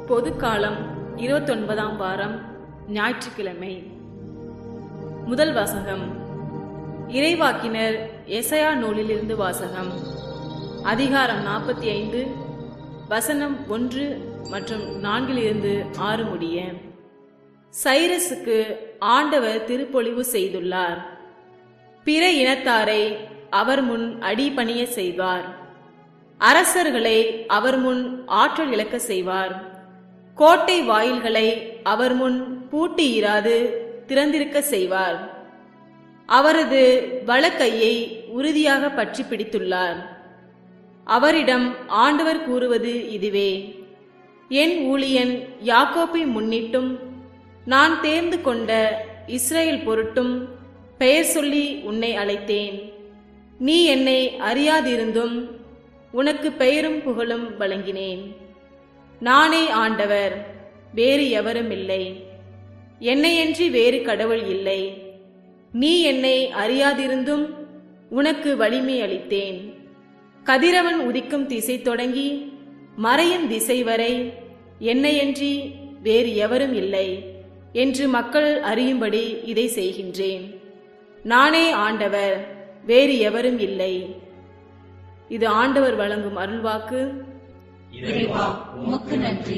பொதுக்காலம் இருபத்தொன்பதாம் வாரம் ஞாயிற்றுக்கிழமை முதல் வாசகம் இறைவாக்கினர் எசையா நூலிலிருந்து வாசகம் அதிகாரம் நாற்பத்தி ஐந்து வசனம் ஒன்று மற்றும் நான்கிலிருந்து ஆறு முடிய சைரஸுக்கு ஆண்டவர் திருப்பொழிவு செய்துள்ளார் பிற இனத்தாரை அவர் முன் அடிபணிய செய்வார் அரசர்களை அவர் முன் ஆற்றல் இழக்க செய்வார் கோட்டை வாயில்களை அவர் முன் பூட்டி இராது திறந்திருக்க செய்வார் அவரது வலக்கையை உறுதியாக பற்றி பிடித்துள்ளார் அவரிடம் ஆண்டவர் கூறுவது இதுவே என் ஊழியன் யாக்கோப்பை முன்னிட்டும் நான் தேர்ந்து கொண்ட இஸ்ரேல் பொருட்டும் பெயர் சொல்லி உன்னை அழைத்தேன் நீ என்னை அறியாதிருந்தும் உனக்கு பெயரும் புகழும் வழங்கினேன் நானே ஆண்டவர் வேறு எவரும் இல்லை என்னையன்றி வேறு கடவுள் இல்லை நீ என்னை அறியாதிருந்தும் உனக்கு வலிமை அளித்தேன் கதிரவன் உதிக்கும் திசை தொடங்கி மறையும் திசை வரை என்னையன்றி வேறு எவரும் இல்லை என்று மக்கள் அறியும்படி இதை செய்கின்றேன் நானே ஆண்டவர் வேறு எவரும் இல்லை இது ஆண்டவர் வழங்கும் அருள்வாக்கு இறைவா உமக்கு நன்றி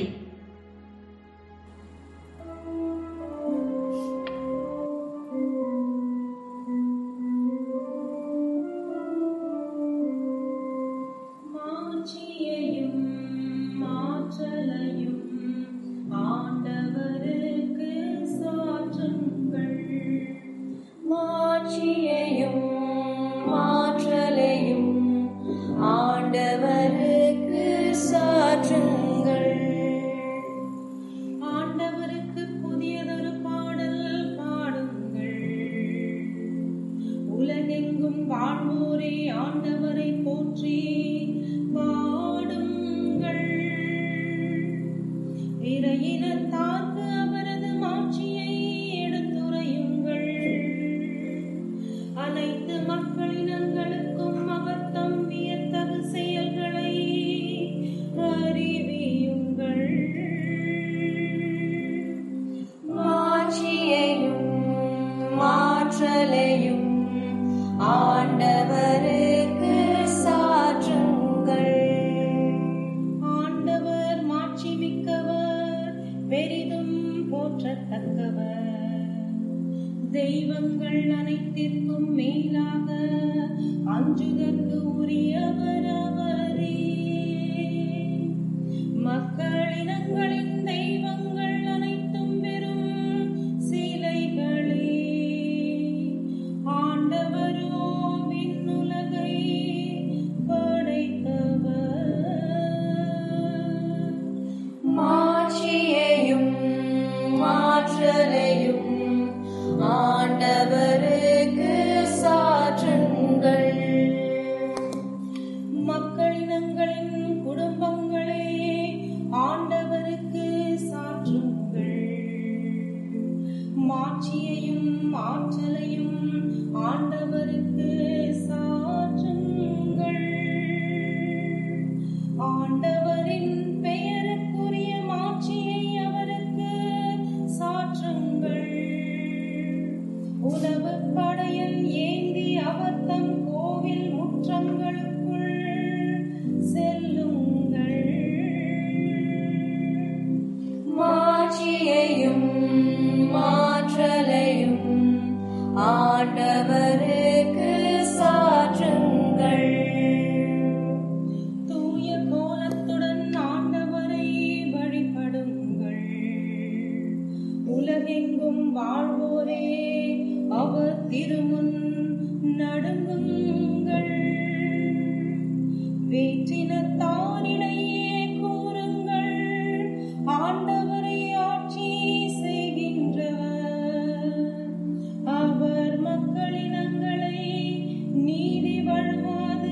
மாட்சியையும் மாற்றலையும் ஆண்டவருக்கு சாற்றுங்கள் மாட்சியையும் மாற்றலையும் ஆண்டவருக்கு சாற்றுங்கள் ஆண்டவருக்கு புதியதொரு பாடல் பாடுங்கள் உலகெங்கும் வாழ்வோரே ஆண்டவரை போற்றி பாடுங்கள் இறையினத்தார்க்கு அவரது மாட்சியை எடுத்துரையுங்கள் அனைத்து மக்களினங்களுக்கும் அவர் தம் வியத்தகு செயல்களை அறிவியுங்கள் மாட்சியையும் மாற்றலையும் ஆண்டவருக்கு சாற்றுங்கள் ஆண்டவர் மாட்சி மிக்கவர் பெரிதும் போற்றத்தக்கவர் தெய்வங்கள் அனைத்திற்கும் மேலாக அஞ்சுதற்கு உரியவர் அவரே மக்களினங்களின் தெய்வங்கள் அனைத்தும் வெறும் சிலைகளே ஆண்டவரோ விண்ணுலகை படைத்தவர் மாட்சியையும் மாற்றலையும் ஆண்டவருக்கு சாற்றுங்கள் மக்களினங்களின் குடும்பங்களே ஆண்டவருக்கு சாற்றுங்கள் மாட்சியையும் ஆற்றலையும் ஆண்டவருக்கு சாற்றுங்கள் ஆண்டவரின் பெயருக்குரிய மாட்சியை அவருக்கு சாற்றுங்கள் உணவு படையல் ஏந்தி அவர் தம் கோவில் முற்றங்களுக்குள் செல்லுங்கள் மாட்சியையும் மாற்றலையும் ஆண்டவருக்கு சாற்றுங்கள் தூய கோலத்துடன் ஆண்டவரை வழிபடுங்கள் உலகெங்கும் வாழ்வோரே அவர் திருமுன் நடுங்குங்கள் வேற்றினத்தாரிடையே கூறுங்கள் ஆண்டவரை ஆட்சி செய்கின்றவர் அவர் மக்களினங்களை நீதி வழுவாது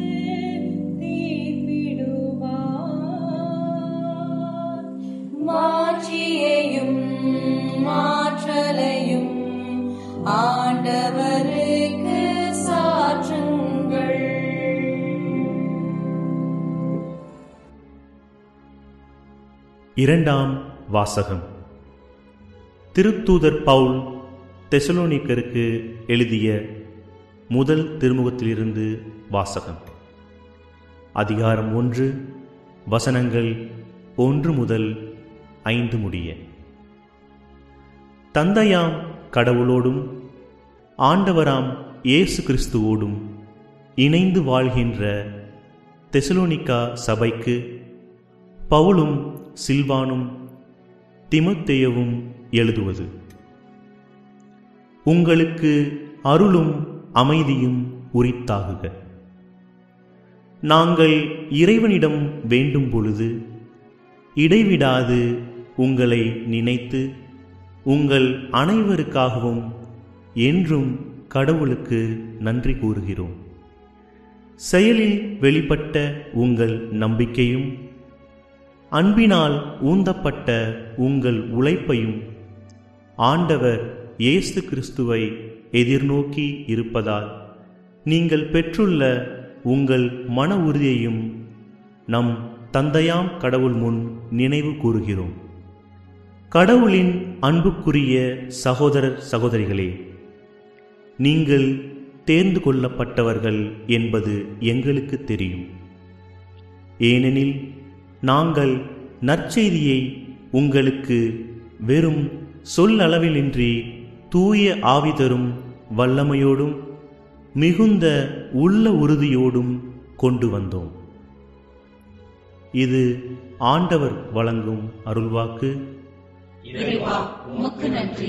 தீர்ப்பிடுவார் மாட்சியையும் மாற்றலையும் ஆண்டவருக்கு சாற்றுங்கள் இரண்டாம் வாசகம் திருத்தூதர் பவுல் தெசலோனிக்கருக்கு எழுதிய முதல் திருமுகத்திலிருந்து வாசகம் அதிகாரம் ஒன்று வசனங்கள் ஒன்று முதல் ஐந்து முடிய தந்தையாம் கடவுளோடும் ஆண்டவராம் இயேசு கிறிஸ்துவோடும் இணைந்து வாழ்கின்ற தெசலோனிக்கா சபைக்கு பவுலும் சில்வானும் திமுத்தேயவும் எழுதுவது உங்களுக்கு அருளும் அமைதியும் உரித்தாகுக நாங்கள் இறைவனிடம் வேண்டும் பொழுது இடைவிடாது உங்களை நினைத்து உங்கள் அனைவருக்காகவும் என்றும் கடவுளுக்கு நன்றி கூறுகிறோம் செயலில் வெளிப்பட்ட உங்கள் நம்பிக்கையும் அன்பினால் ஊந்தப்பட்ட உங்கள் உழைப்பையும் ஆண்டவர் இயேசு கிறிஸ்துவை எதிர்நோக்கி இருப்பதால் நீங்கள் பெற்றுள்ள உங்கள் மன உறுதியையும் நம் தந்தையாம் கடவுள் முன் நினைவு கூறுகிறோம் கடவுளின் அன்புக்குரிய சகோதரர் சகோதரிகளே நீங்கள் தேர்ந்து கொள்ளப்பட்டவர்கள் என்பது எங்களுக்கு தெரியும் ஏனெனில் நாங்கள் நற்செய்தியை உங்களுக்கு வெறும் சொல்லளவிலின்றி தூய ஆவி தரும் வல்லமையோடும் மிகுந்த உள்ள உறுதியோடும் கொண்டு வந்தோம் இது ஆண்டவர் வழங்கும் அருள்வாக்கு இறைவா உமக்கு நன்றி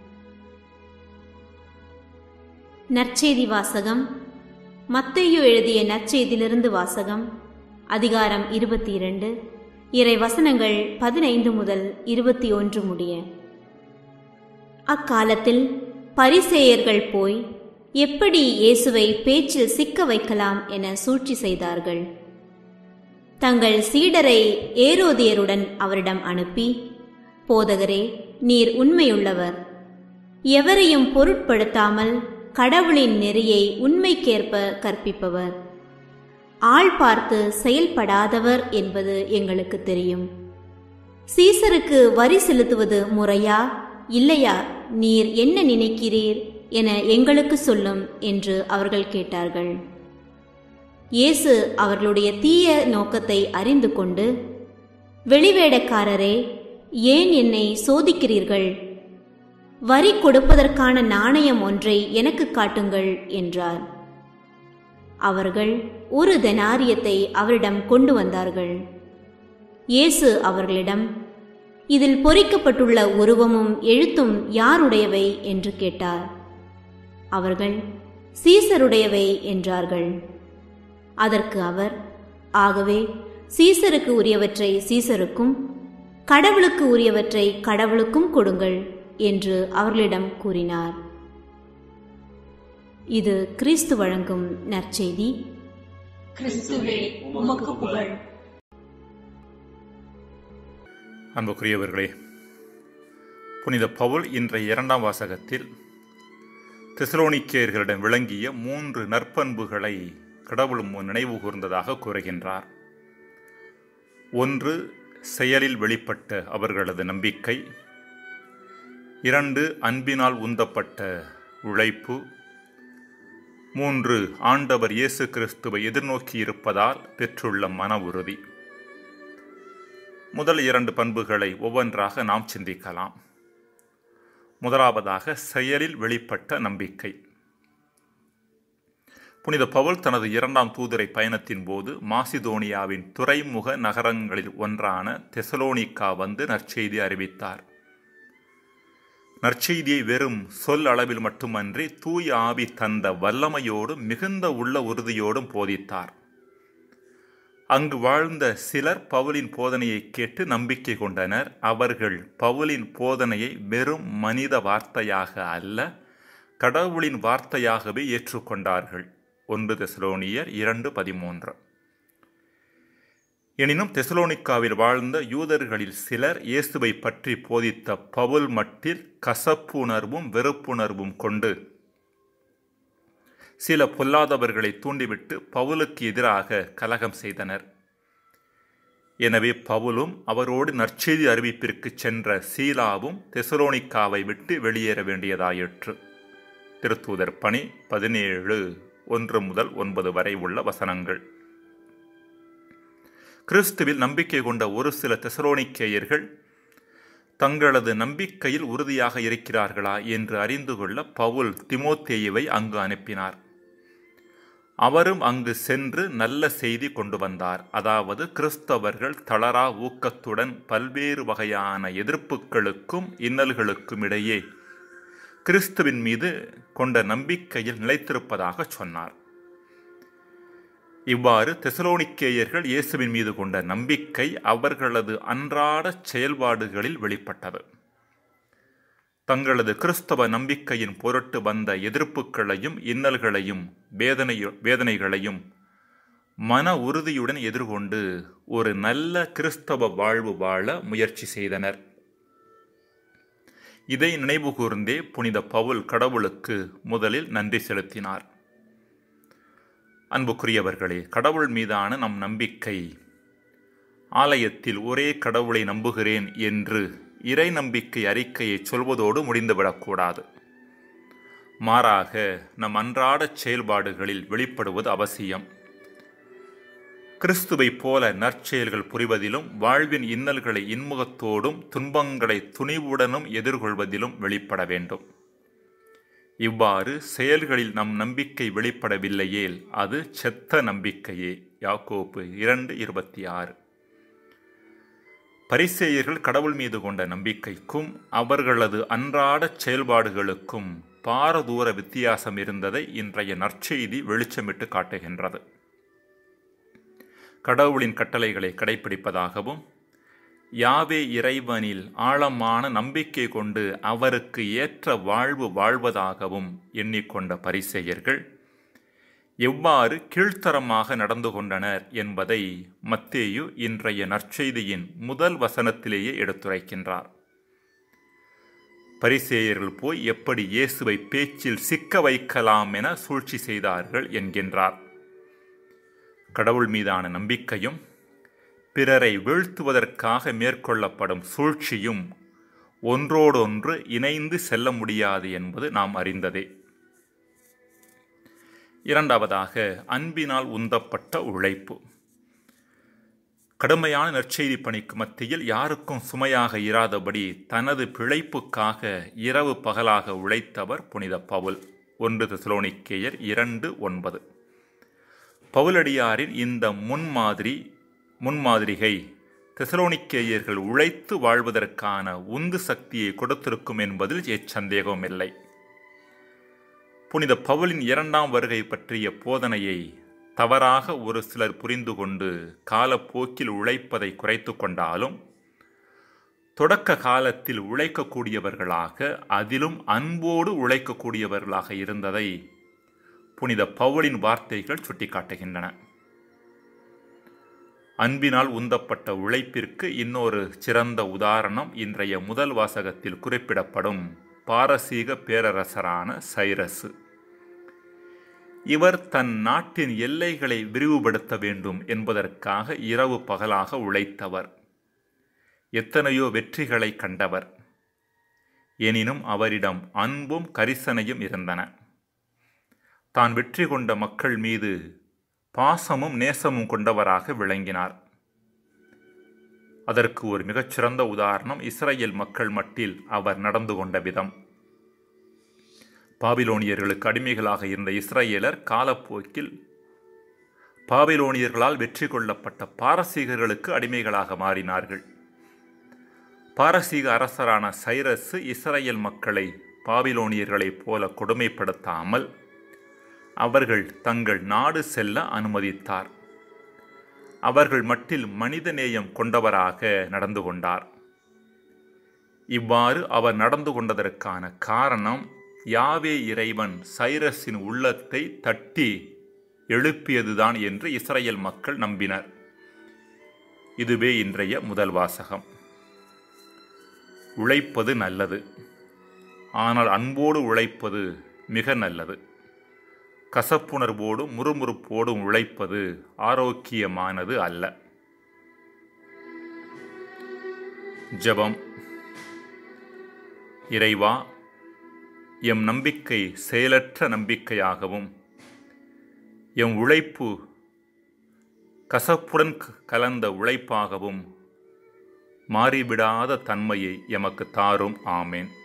நற்செய்தி வாசகம் மத்தேயு எழுதிய நற்செய்தியிலிருந்து வாசகம் அதிகாரம் இருபத்தி இரண்டு இறை வசனங்கள் பதினைந்து முதல் இருபத்தி ஒன்று முடிய அக்காலத்தில் பரிசேயர்கள் போய் எப்படி இயேசுவை பேச்சில் சிக்க வைக்கலாம் என சூழ்ச்சி செய்தார்கள் தங்கள் சீடரை ஏரோதியருடன் அவரிடம் அனுப்பி போதகரே நீர் உண்மையுள்ளவர் எவரையும் பொருட்படுத்தாமல் கடவுளின் நெறியை உண்மைக்கேற்ப கற்பிப்பவர் ஆள் பார்த்து செயல்படாதவர் என்பது எங்களுக்கு தெரியும் சீசருக்கு வரி செலுத்துவது முறையா இல்லையா நீர் என்ன நினைக்கிறீர் என எங்களுக்கு சொல்லும் என்று அவர்கள் கேட்டார்கள் இயேசு அவர்களுடைய தீய நோக்கத்தை அறிந்து கொண்டு வெளிவேடக்காரரே ஏன் என்னை சோதிக்கிறீர்கள் வரி கொடுப்பதற்கான நாணயம் ஒன்றை எனக்கு காட்டுங்கள் என்றார் அவர்கள் ஒரு தெனாரியத்தை அவரிடம் கொண்டு வந்தார்கள் இயேசு அவர்களிடம் இதில் பொறிக்கப்பட்டுள்ள உருவமும் எழுத்தும் யாருடையவை என்று கேட்டார் அவர்கள் சீசருடையவை என்றார்கள் அதற்கு அவர் ஆகவே சீசருக்கு உரியவற்றை சீசருக்கும் கடவுளுக்கு உரியவற்றை கடவுளுக்கும் கொடுங்கள் என்று அவர்களிடம் கூறினார் இது கிறிஸ்து வழங்கும் நற்செய்தி கிறிஸ்துவே உமக்கு புகழ் அன்புக்குரியவர்களே புனித பவுல் இன்றைய இரண்டாம் வாசகத்தில் தெசலோனிக்கேயர்களிடம் விளங்கிய மூன்று நற்பண்புகளை கடவுள் முன் நினைவு கூர்ந்ததாக கூறுகின்றார் ஒன்று செயலில் வெளிப்பட்ட அவர்களது நம்பிக்கை இரண்டு அன்பினால் உந்தப்பட்ட உழைப்பு மூன்று ஆண்டவர் இயேசு கிறிஸ்துவை எதிர்நோக்கி இருப்பதால் பெற்றுள்ள மன உறுதி முதல் இரண்டு பண்புகளை ஒவ்வொன்றாக நாம் சிந்திக்கலாம் முதலாவதாக செயலில் வெளிப்பட்ட நம்பிக்கை புனித பவுல் தனது இரண்டாம் தூதரை பயணத்தின் போது மாசிதோனியாவின் துறைமுக நகரங்களில் ஒன்றான தெசலோனிக்கா வந்து நற்செய்தி அறிவித்தார் நற்செய்தியை வெறும் சொல் அளவில் மட்டுமன்றி தூய ஆவி தந்த வல்லமையோடும் மிகுந்த உள்ள உறுதியோடும் போதித்தார் அங்கு வாழ்ந்த சிலர் பவுலின் போதனையை கேட்டு நம்பிக்கை கொண்டனர் அவர்கள் பவுலின் போதனையை வெறும் மனித வார்த்தையாக அல்ல கடவுளின் வார்த்தையாகவே ஏற்றுக்கொண்டார்கள் ஒன்று தெசலோனியர் இரண்டு பதிமூன்று எனினும் தெசலோனிக்காவில் வாழ்ந்த யூதர்களில் சிலர் இயேசுவை பற்றி போதித்த பவுல் மட்டில் கசப்புணர்வும் வெறுப்புணர்வும் கொண்டு சில பொல்லாதவர்களை தூண்டிவிட்டு பவுலுக்கு எதிராக கலகம் செய்தனர் எனவே பவுலும் அவரோடு நற்செய்தி அறிவிப்பிற்கு சென்ற சீலாவும் தெசலோனிக்காவை விட்டு வெளியேற வேண்டியதாயிற்று திருத்தூதர் பணி பதினேழு ஒன்று முதல் ஒன்பது வரை உள்ள வசனங்கள் கிறிஸ்துவில் நம்பிக்கை கொண்ட ஒரு சில தெசலோனிக்கேயர்கள் தங்களது நம்பிக்கையில் உறுதியாக இருக்கிறார்களா என்று அறிந்து கொள்ள பவுல் திமோத்தேயுவை அங்கு அனுப்பினார் அவரும் அங்கு சென்று நல்ல செய்தி கொண்டு வந்தார் அதாவது கிறிஸ்தவர்கள் தளரா ஊக்கத்துடன் பல்வேறு வகையான எதிர்ப்புகளுக்கும் இன்னல்களுக்கும் இடையே கிறிஸ்துவின் மீது கொண்ட நம்பிக்கையில் நிலைத்திருப்பதாக சொன்னார் இவ்வாறு தெசலோனிக்கேயர்கள் இயேசுவின் மீது கொண்ட நம்பிக்கை அவர்களது அன்றாட செயல்பாடுகளில் வெளிப்பட்டது தங்களது கிறிஸ்தவ நம்பிக்கையின் பொருட்டு வந்த எதிர்ப்புகளையும் இன்னல்களையும் வேதனையு வேதனைகளையும் மன உறுதியுடன் எதிர்கொண்டு ஒரு நல்ல கிறிஸ்தவ வாழ்வு வாழ முயற்சி செய்தனர் இதை நினைவு கூர்ந்தே புனித பவுல் கடவுளுக்கு முதலில் நன்றி செலுத்தினார் அன்புக்குரியவர்களே கடவுள் மீதான நம் நம்பிக்கை ஆலயத்தில் ஒரே கடவுளை நம்புகிறேன் என்று இறை நம்பிக்கை அறிக்கையை சொல்வதோடு முடிந்துவிடக்கூடாது மாறாக நம் அன்றாட செயல்பாடுகளில் வெளிப்படுவது அவசியம் கிறிஸ்துவைப் போல நற்செயல்கள் புரிவதிலும் வாழ்வின் இன்னல்களை இன்முகத்தோடும் துன்பங்களை துணிவுடனும் எதிர்கொள்வதிலும் வெளிப்பட வேண்டும் இவ்வாறு செயல்களில் நம் நம்பிக்கை வெளிப்படவில்லையேல் அது செத்த நம்பிக்கையே யாக்கோப்பு இரண்டு இருபத்தி ஆறு பரிசேயர்கள் கடவுள் மீது கொண்ட நம்பிக்கைக்கும் அவர்களது அன்றாட செயல்பாடுகளுக்கும் பாரதூர வித்தியாசம் இருந்ததை இன்றைய நற்செய்தி வெளிச்சமிட்டு காட்டுகின்றது கடவுளின் கட்டளைகளை கடைபிடிப்பதாகவும் யாவே இறைவனில் ஆழமான நம்பிக்கை கொண்டு அவருக்கு ஏற்ற வாழ்வு வாழ்வதாகவும் எண்ணிக்கொண்ட பரிசெயர்கள் எவ்வாறு கீழ்த்தரமாக நடந்து கொண்டனர் என்பதை மத்தேயு இன்றைய நற்செய்தியின் முதல் வசனத்திலேயே எடுத்துரைக்கின்றார் பரிசேயர்கள் போய் எப்படி இயேசுவை பேச்சில் சிக்க வைக்கலாம் என சூழ்ச்சி செய்தார்கள் என்கின்றார் கடவுள் மீதான நம்பிக்கையும் பிறரை வீழ்த்துவதற்காக மேற்கொள்ளப்படும் சூழ்ச்சியும் ஒன்றோடொன்று இணைந்து செல்ல முடியாது என்பது நாம் அறிந்ததே இரண்டாவதாக அன்பினால் உந்தப்பட்ட உழைப்பு கடுமையான நற்செய்தி பணிக்கு மத்தியில் யாருக்கும் சுமையாக இராதபடி தனது பிழைப்புக்காக இரவு பகலாக உழைத்தவர் புனித பவுல் ஒன்று தெசலோனிக்கேயர் இரண்டு ஒன்பது பவுலடியாரின் இந்த முன்மாதிரி முன்மாதிரிகை தெசலோனிக்கேயர்கள் உழைத்து வாழ்வதற்கான உந்து சக்தியை கொடுத்திருக்கும் என்பதில் எச்சந்தேகமும் இல்லை புனித பவுலின் இரண்டாம் வருகை பற்றிய போதனையை தவறாக ஒரு சிலர் புரிந்து கொண்டு காலப்போக்கில் உழைப்பதை குறைத்து கொண்டாலும் தொடக்க காலத்தில் உழைக்கக்கூடியவர்களாக அதிலும் அன்போடு உழைக்கக்கூடியவர்களாக இருந்ததை புனித பவுலின் வார்த்தைகள் சுட்டிக்காட்டுகின்றன அன்பினால் உந்தப்பட்ட உழைப்பிற்கு இன்னொரு சிறந்த உதாரணம் இன்றைய முதல் வாசகத்தில் குறிப்பிடப்படும் பாரசீக பேரரசரான சைரசு இவர் தன் நாட்டின் எல்லைகளை விரிவுபடுத்த வேண்டும் என்பதற்காக இரவு பகலாக உழைத்தவர் எத்தனையோ வெற்றிகளை கண்டவர் எனினும் அவரிடம் அன்பும் கரிசனையும் இருந்தன தான் வெற்றி கொண்ட மக்கள் மீது பாசமும் நேசமும் கொண்டவராக விளங்கினார் அதற்கு ஒரு மிகச்சிறந்த உதாரணம் இஸ்ரேல் மக்கள் மட்டில் அவர் நடந்து கொண்ட விதம் பாபிலோனியர்களுக்கு அடிமைகளாக இருந்த இஸ்ரேலர் காலப்போக்கில் பாபிலோனியர்களால் வெற்றி கொள்ளப்பட்ட பாரசீகர்களுக்கு அடிமைகளாக மாறினார்கள் பாரசீக அரசரான சைரசு இஸ்ரேல் மக்களை பாபிலோனியர்களைப் போல கொடுமைப்படுத்தாமல் அவர்கள் தங்கள் நாடு செல்ல அனுமதித்தார் அவர்கள் மட்டில் மனிதநேயம் கொண்டவராக நடந்து கொண்டார் இவ்வாறு அவர் நடந்து கொண்டதற்கான காரணம் யாவே இறைவன் சைரஸின் உள்ளத்தை தட்டி எழுப்பியதுதான் என்று இஸ்ரேல் மக்கள் நம்பினர் இதுவே இன்றைய முதல் வாசகம் உழைப்பது நல்லது ஆனால் அன்போடு உழைப்பது மிக நல்லது கசப்புணர்வோடும் முறுமுறுப்போடும் உழைப்பது ஆரோக்கியமானது அல்ல ஜெபம் இறைவா எம் நம்பிக்கை செயலற்ற நம்பிக்கையாகவும் எம் உழைப்பு கசப்புடன் க- கலந்த உழைப்பாகவும் மாறிவிடாத தன்மையை எமக்கு தாரும் ஆமேன்